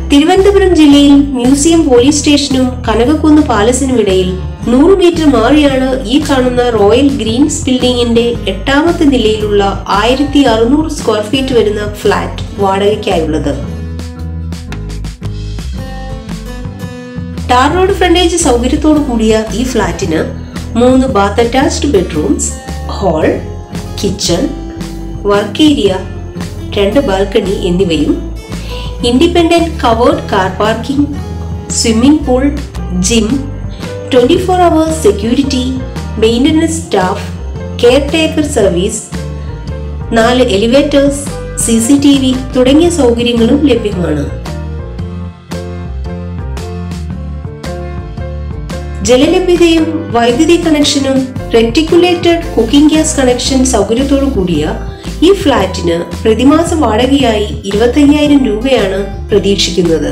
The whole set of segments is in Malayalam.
തിരുവനന്തപുരം ജില്ലയിൽ മ്യൂസിയം പോലീസ് സ്റ്റേഷനും കനകക്കുന്ന് പാലസിനും ഇടയിൽ നൂറ് മീറ്റർ മാറിയാണ് ഈ കാണുന്ന റോയൽ ഗ്രീൻസ് ബിൽഡിംഗിന്റെ എട്ടാമത്തെ നിലയിലുള്ള ആയിരത്തി അറുന്നൂറ് സ്ക്വയർ ഫീറ്റ് വരുന്ന ഫ്ലാറ്റ് വാടകയ്ക്കായുള്ളത് ടാർ റോഡ് ഫ്രണ്ടേജ് സൗകര്യത്തോടു കൂടിയ ഈ ഫ്ലാറ്റിന് മൂന്ന് bath attached bedrooms hall kitchen work area രണ്ട് ബാൽക്കണി എന്നിവയും independent covered car parking swimming pool gym twenty four hours security maintenance staff caretaker service നാല് elevators C C T V തുടങ്ങിയ സൗകര്യങ്ങളും ലഭ്യമാണ് ജലലഭ്യതയും വൈദ്യുതി കണക്ഷനും റെക്ടിക്കുലേറ്റഡ് കുക്കിംഗ് ഗ്യാസ് കണക്ഷൻ സൗകര്യത്തോടു കൂടിയ ഈ ഫ്ലാറ്റിന് പ്രതിമാസ വാടകയായി ഇരുപത്തയ്യായിരം രൂപയാണ് പ്രതീക്ഷിക്കുന്നത്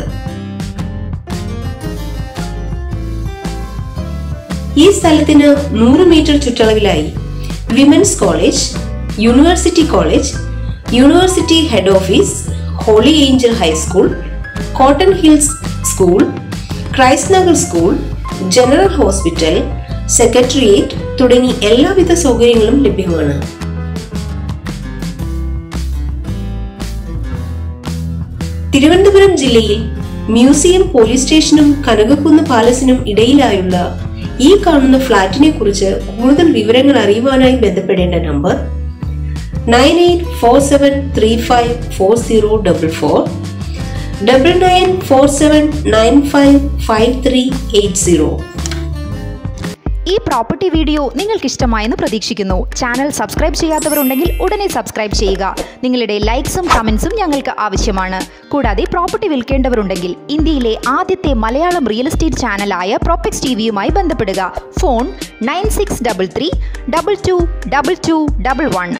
ഈ സ്ഥലത്തിന് നൂറ് മീറ്റർ ചുറ്റളവിലായി women's college university college university head office Holy Angel high school Cotton Hills school Christ Nagar school general hospital secretariat തുടങ്ങി എല്ലാവിധ സൗകര്യങ്ങളും ലഭ്യമാണ് തിരുവനന്തപുരം ജില്ലയിൽ മ്യൂസിയം പോലീസ് സ്റ്റേഷനും കനകക്കുന്ന് പാലസിനും ഇടയിലായുള്ള ഈ കാണുന്ന ഫ്ളാറ്റിനെ കുറിച്ച് കൂടുതൽ വിവരങ്ങൾ അറിയുവാനായി ബന്ധപ്പെടേണ്ട number nine eight four seven three five four zero double four double nine four seven nine five five three eight zero ഈ പ്രോപ്പർട്ടി വീഡിയോ നിങ്ങൾക്ക് ഇഷ്ടമായെന്ന് പ്രതീക്ഷിക്കുന്നു ചാനൽ സബ്സ്ക്രൈബ് ചെയ്യാത്തവരുണ്ടെങ്കിൽ ഉടനെ സബ്സ്ക്രൈബ് ചെയ്യുക നിങ്ങളുടെ ലൈക്സും കമൻസും ഞങ്ങൾക്ക് ആവശ്യമാണ് കൂടാതെ പ്രോപ്പർട്ടി വിൽക്കേണ്ടവരുണ്ടെങ്കിൽ ഇന്ത്യയിലെ ആദ്യത്തെ മലയാളം റിയൽ എസ്റ്റേറ്റ് ചാനലായ പ്രോപ്പക്സ് ടി വിയുമായി ബന്ധപ്പെടുക phone nine six double three double two double two double one